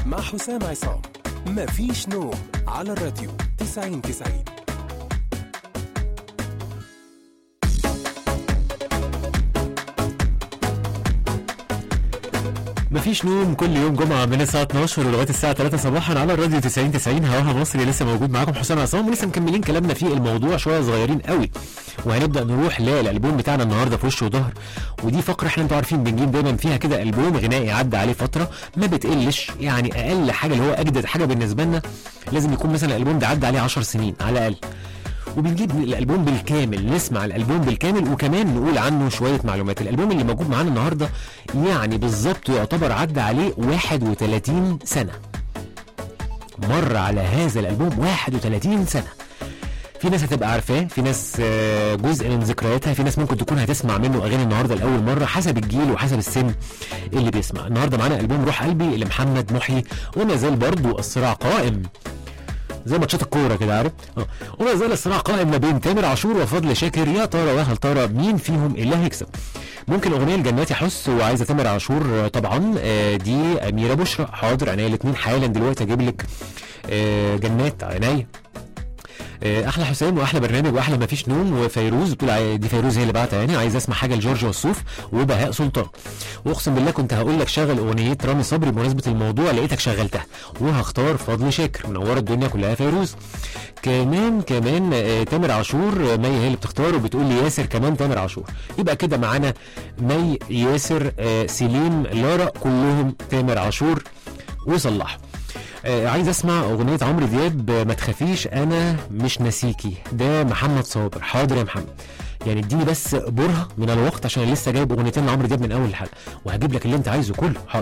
مع حسام عصام مفيش نوم على الراديو 90 90 مفيش نوم كل يوم جمعة من الساعة 12 ولغاية الساعة 3 صباحا على الراديو 90 90 هواها مصري لسه موجود معاكم حسام عصام ولسه مكملين كلامنا في الموضوع شوية صغيرين قوي وهنبدأ نروح للألبوم بتاعنا النهاردة في وش وظهر ودي فقرة احنا انتوا عارفين بنجيب دايما فيها كده ألبوم غنائي عدى عليه فترة ما بتقلش يعني أقل حاجة اللي هو أجدد حاجة بالنسبة لنا لازم يكون مثلا الألبوم ده عدى عليه 10 سنين على الأقل وبنجيب الالبوم بالكامل نسمع الالبوم بالكامل وكمان نقول عنه شويه معلومات الالبوم اللي موجود معانا النهارده يعني بالظبط يعتبر عدى عليه 31 سنه مر على هذا الالبوم 31 سنه في ناس هتبقى عارفاه في ناس آه، جزء من ذكرياتها في ناس ممكن تكون هتسمع منه اغاني النهارده لاول مره حسب الجيل وحسب السن اللي بيسمع النهارده معانا البوم روح قلبي لمحمد محي وما زال برضه الصراع قائم زي ماتشات الكوره كده عارف اه وما زال الصراع قائم ما بين تامر عاشور وفضل شاكر يا ترى وهل ترى مين فيهم اللي هيكسب ممكن اغنيه لجنات يحس وعايزه تامر عاشور آه، طبعا آه، دي اميره بشرى حاضر عينيا الاثنين حالا دلوقتي اجيب لك آه، جنات عينيا آه، احلى حسام واحلى برنامج واحلى ما فيش نوم وفيروز بتقول عاي- دي فيروز هي اللي بعتها يعني عايز اسمع حاجه لجورج والصوف وبهاء سلطان واقسم بالله كنت هقول لك شغل اغنيه رامي صبري بمناسبه الموضوع لقيتك شغلتها وهختار فضل شاكر منوره الدنيا كلها فيروز كمان كمان آه، تامر عاشور آه، مي هي اللي بتختار وبتقول لي ياسر كمان تامر عاشور يبقى كده معانا مي ياسر آه، سليم لارا كلهم تامر عاشور وصلح آه عايز اسمع اغنيه عمرو دياب آه، ما تخافيش انا مش ناسيكي ده محمد صابر حاضر يا محمد يعني اديني بس برهه من الوقت عشان أنا لسه جايب اغنيتين لعمرو دياب من اول الحلقه وهجيب لك اللي انت عايزه كله حاضر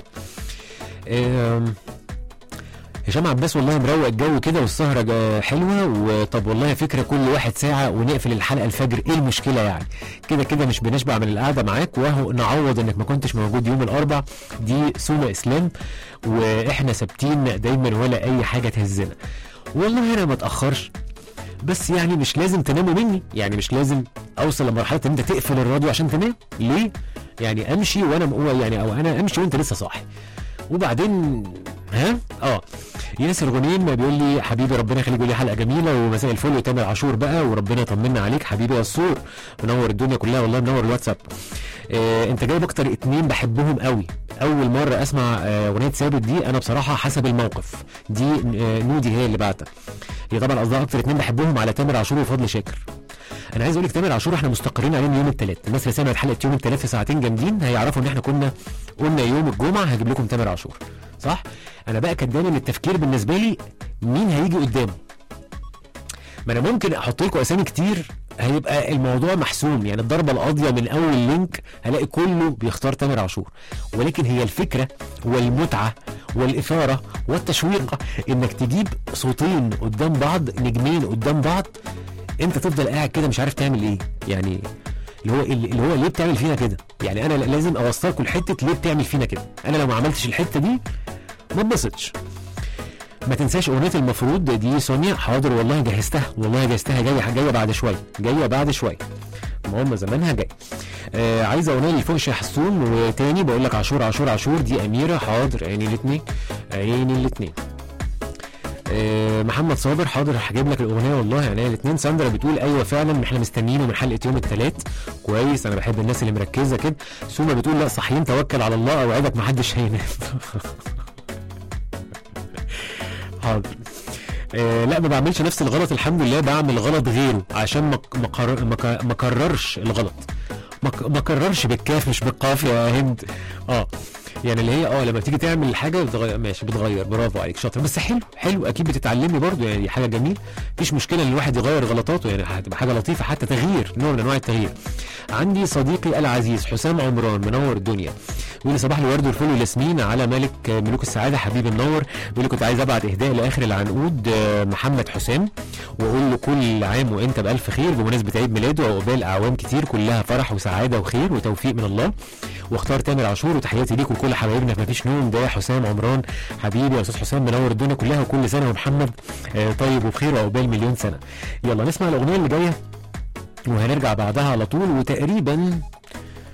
آم، هشام عباس والله مروق الجو كده والسهره جا- حلوه وطب والله فكره كل واحد ساعه ونقفل الحلقه الفجر ايه المشكله يعني كده كده مش بنشبع من القعده معاك وهو نعوض انك ما كنتش موجود يوم الاربع دي سوما اسلام واحنا ثابتين دايما ولا اي حاجه تهزنا والله انا ما اتاخرش بس يعني مش لازم تناموا مني يعني مش لازم اوصل لمرحله ان انت تقفل الراديو عشان تنام ليه يعني امشي وانا م- يعني او انا امشي وانت لسه صاحي وبعدين ها اه ياسر غنيم بيقول لي حبيبي ربنا يخليك بيقول لي حلقه جميله ومساء الفل وتامر عاشور بقى وربنا يطمنا عليك حبيبي يا الصور منور الدنيا كلها والله منور الواتساب آه انت جايب اكتر اتنين بحبهم قوي اول مره اسمع آه، اغنيه ثابت دي انا بصراحه حسب الموقف دي آه، نودي هي اللي بعتها هي طبعا قصدها اكتر اتنين بحبهم على تامر عاشور وفضل شاكر انا عايز اقول لك تامر عاشور احنا مستقرين عليه من يوم الثلاث الناس اللي سمعت حلقه يوم الثلاث في ساعتين جامدين هيعرفوا ان احنا كنا قلنا يوم الجمعه هجيب لكم تامر عاشور صح انا بقى كان دايما التفكير بالنسبه لي مين هيجي قدامه ما انا ممكن احط لكم اسامي كتير هيبقى الموضوع محسوم يعني الضربه القاضيه من اول لينك هلاقي كله بيختار تامر عاشور ولكن هي الفكره والمتعه والاثاره والتشويق انك تجيب صوتين قدام بعض نجمين قدام بعض انت تفضل قاعد كده مش عارف تعمل ايه يعني اللي هو اللي هو ليه بتعمل فينا كده يعني انا لازم اوصلكم لحته ليه بتعمل فينا كده انا لو ما عملتش الحته دي ما اتبسطش ما تنساش اغنيه المفروض دي سونيا حاضر والله جهزتها والله جهزتها جايه جايه بعد شويه جايه بعد شويه المهم زمانها جاي آه عايزه اغنيه للفوش يا حسون وتاني بقول لك عاشور عاشور عاشور دي اميره حاضر عيني الاثنين عيني الاثنين آه محمد صابر حاضر هجيب لك الاغنيه والله عينيا الاثنين ساندرا بتقول ايوه فعلا احنا مستنيينه من حلقه يوم الثلاث كويس انا بحب الناس اللي مركزه كده سوما بتقول لا صحيين توكل على الله اوعدك محدش هينام حاضر آه لا ما بعملش نفس الغلط الحمد لله بعمل غلط غيره عشان ما ما قرر- ما ك- ما كررش الغلط ما ك- ما كررش بالكاف مش بالقاف يا هند اه يعني اللي هي اه لما تيجي تعمل حاجه بتغير ماشي بتغير برافو عليك شاطر بس حلو حلو اكيد بتتعلمي برضو يعني دي حاجه جميل مفيش مشكله ان الواحد يغير غلطاته يعني هتبقى حاجه لطيفه حتى تغيير نوع من انواع التغيير عندي صديقي العزيز حسام عمران منور الدنيا بيقول لي صباح الورد والفل والياسمين على ملك ملوك السعاده حبيبي منور بيقول لي كنت عايز ابعت اهداء لاخر العنقود آه، محمد حسام واقول له كل عام وانت بالف خير بمناسبه عيد ميلاده وعقبال اعوام كتير كلها فرح وسعاده وخير وتوفيق من الله واختار تامر عاشور وتحياتي ليك وكل حبايبنا في مفيش نوم ده حسام عمران حبيبي يا استاذ حسام منور الدنيا كلها وكل سنه ومحمد آه، طيب وبخير وعقبال مليون سنه يلا نسمع الاغنيه اللي جايه وهنرجع بعدها على طول وتقريبا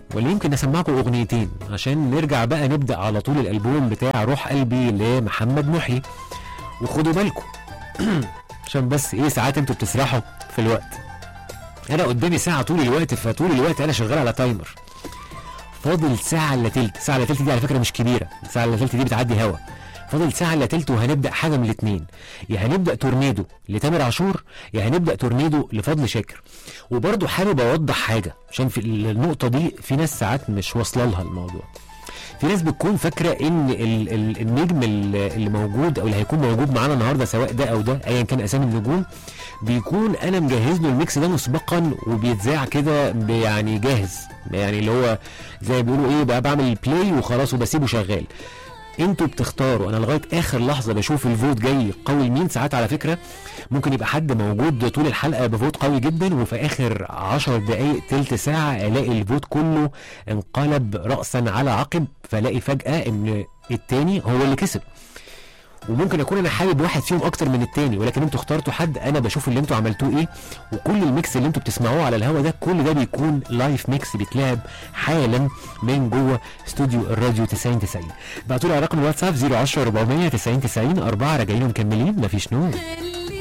ولا يمكن نسمعكم اغنيتين عشان نرجع بقى نبدا على طول الالبوم بتاع روح قلبي لمحمد محي وخدوا بالكم عشان بس ايه ساعات انتوا بتسرحوا في الوقت انا قدامي ساعه طول الوقت فطول الوقت انا شغال على تايمر فاضل ساعه الا تلت ساعه الا تلت دي على فكره مش كبيره ساعه الا تلت دي بتعدي هوا فاضل ساعه الا تلت وهنبدا حاجه من الاثنين يا هنبدا تورنيدو لتامر عاشور يا هنبدا تورنيدو لفضل شاكر وبرضه حابب اوضح حاجه عشان في النقطه دي في ناس ساعات مش واصله لها الموضوع في ناس بتكون فاكره ان ال ال النجم ال- اللي موجود او اللي هيكون موجود معانا النهارده سواء ده او ده ايا كان اسامي النجوم بيكون انا مجهز له الميكس ده مسبقا وبيتذاع كده ب- يعني جاهز يعني اللي هو زي ما بيقولوا ايه بقى بعمل بلاي وخلاص وبسيبه شغال انتوا بتختاروا انا لغايه اخر لحظه بشوف الفوت جاي قوي لمين ساعات على فكره ممكن يبقى حد موجود طول الحلقه بفوت قوي جدا وفي اخر 10 دقائق تلت ساعه الاقي الفوت كله انقلب راسا على عقب فالاقي فجاه ان التاني هو اللي كسب وممكن اكون انا حابب واحد فيهم اكتر من التاني ولكن انتوا اخترتوا حد انا بشوف اللي انتوا عملتوه ايه وكل الميكس اللي انتوا بتسمعوه على الهوا ده كل ده بيكون لايف ميكس بيتلعب حالا من جوه استوديو الراديو 90 90 بعتوا لي على رقم الواتساب 010 400 90 90 4 راجعين ومكملين مفيش نوم اللي